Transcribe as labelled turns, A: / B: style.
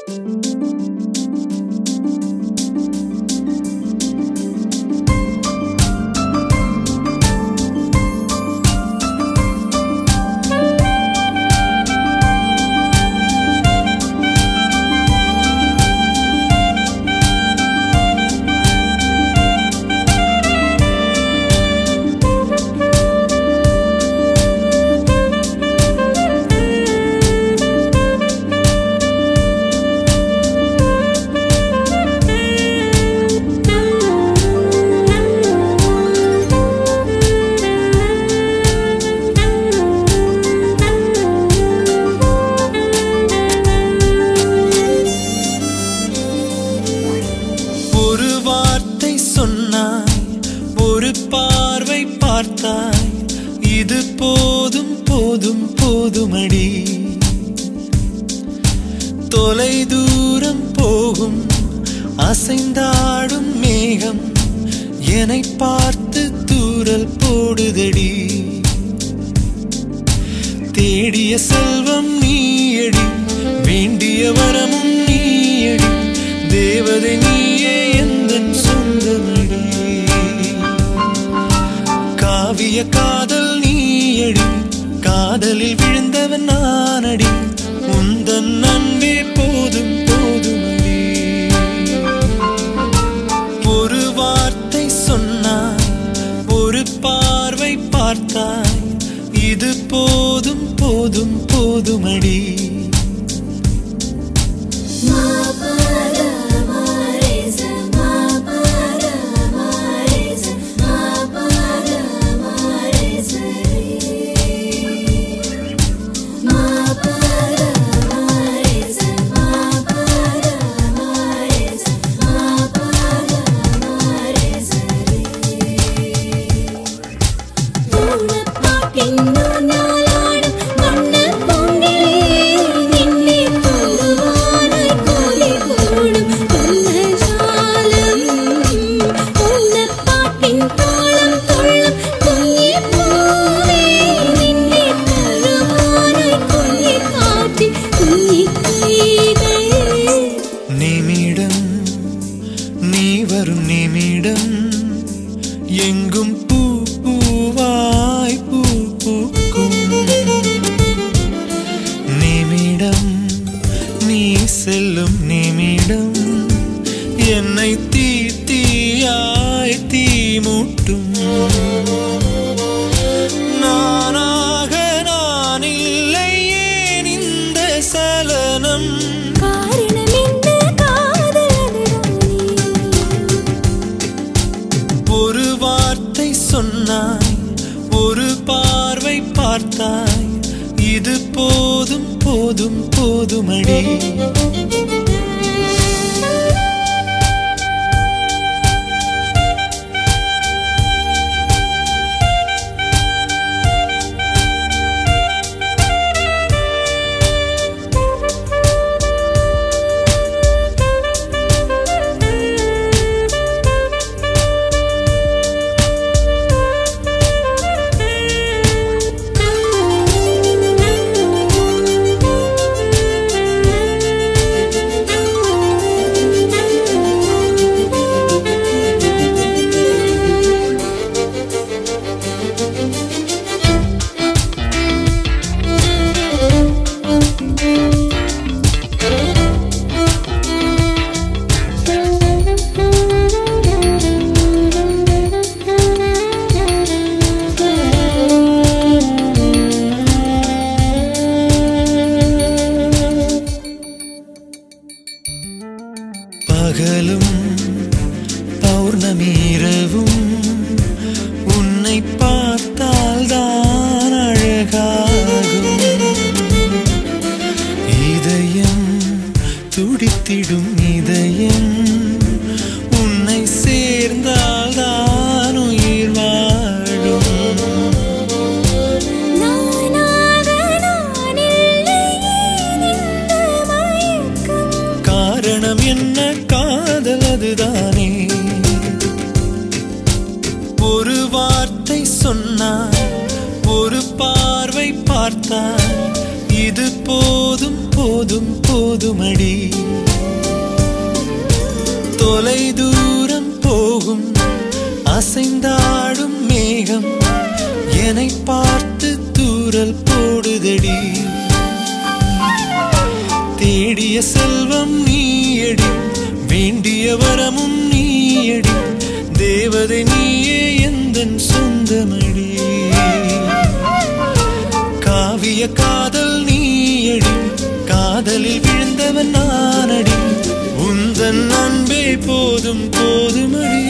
A: ஒரு வார்த்தை சொன்னாய் ஒரு பார்வை பார்த்தாய் இது போதும் போதும் போதுமடி தொலை தூரம் போகும் அசைந்தாடும் மேகம் என்னை பார்த்து தூரல் போடுதடி தேடிய செல்வம் நீயடி வேண்டிய வரமும் நீயடி தேவதை நீயே எந்த சொந்தமடி காவிய காதல் நீயடி காதலில் விழுந்தவன் நானடி உந்தன் அன்பே போதும் போதுமடி ஒரு வார்த்தை சொன்னாய் ஒரு பார்வை பார்த்தாய் இது போதும் போதும் போதுமடி நிமிடம் நீ வரும் நிமிடம் எங்கும் பூ பூவாய் பூ பூக்கும் நிமிடம் நீ செல்லும் நிமிடம் என்னை தீ தீயாய் தீ மூட்டும் நானாக நான் இல்லை ஏன் இந்த சலனம் ஒரு வார்த்தை சொன்னாய் ஒரு பார்வை பார்த்தாய் இது போதும் போதும் போதுமடி பகலும் பௌர்ணமி இரவும் உன்னை பார்த்தால் தான் அழகாகும் இதயம் துடித்திடும் இதயம் உன்னை சேர்ந்தால் தான் உயிர் வாழும் காரணம் என்ன காதல் அதுதானே ஒரு வார்த்தை சொன்னாய் ஒரு பார்வை பார்த்தாய் இது போதும் போதும் போதுமடி தொலை தூரம் போகும் அசைந்தாடும் மேகம் என்னை பார்த்து தூரல் போடுதடி தேடிய செல்வம் நீயடி வேண்டிய வரமும் நீயடி தேவதை நீயே எந்தன் சொந்தமடி காவிய காதல் நீயடி காதலில் விழுந்தவன் நானடி உந்தன் அன்பே போதும் போதுமடி